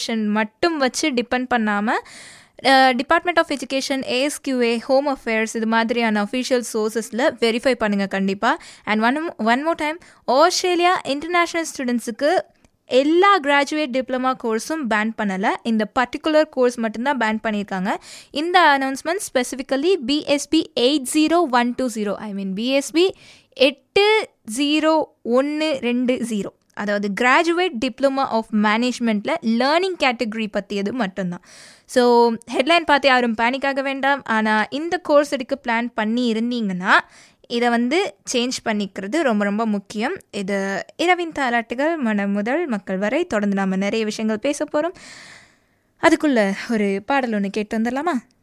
மட்டும் வச்சு டிபெண்ட் பண்ணாமல் department of education ASQA home affairs இது மாதிரியான அஃபிஷியல் சோர்சஸில் வெரிஃபை பண்ணுங்கள் கண்டிப்பாக and one one more time Australia international ஸ்டூடெண்ட்ஸுக்கு எல்லா கிராஜுவேட் டிப்ளமா கோர்ஸும் பேன் பண்ணலை இந்த பர்டிகுலர் கோர்ஸ் மட்டும்தான் பேன் பண்ணியிருக்காங்க இந்த announcement specifically BSB eight zero one two zero I mean BSB எட்டு ஜீரோ ஒன்று ரெண்டு ஜீரோ அதாவது கிராஜுவேட் டிப்ளமா ஆஃப் மேனேஜ்மெண்ட்டில் லேர்னிங் கேட்டகரி பற்றியது மட்டும்தான் ஸோ ஹெட்லைன் பார்த்து யாரும் பேனிக் ஆக வேண்டாம் ஆனால் இந்த கோர்ஸ் எடுக்க பிளான் பண்ணி இருந்தீங்கன்னா இதை வந்து சேஞ்ச் பண்ணிக்கிறது ரொம்ப ரொம்ப முக்கியம் இது இரவின் தாலாட்டுகள் மனம் முதல் மக்கள் வரை தொடர்ந்து நாம் நிறைய விஷயங்கள் பேச போகிறோம் அதுக்குள்ளே ஒரு பாடல் ஒன்று கேட்டு வந்துடலாமா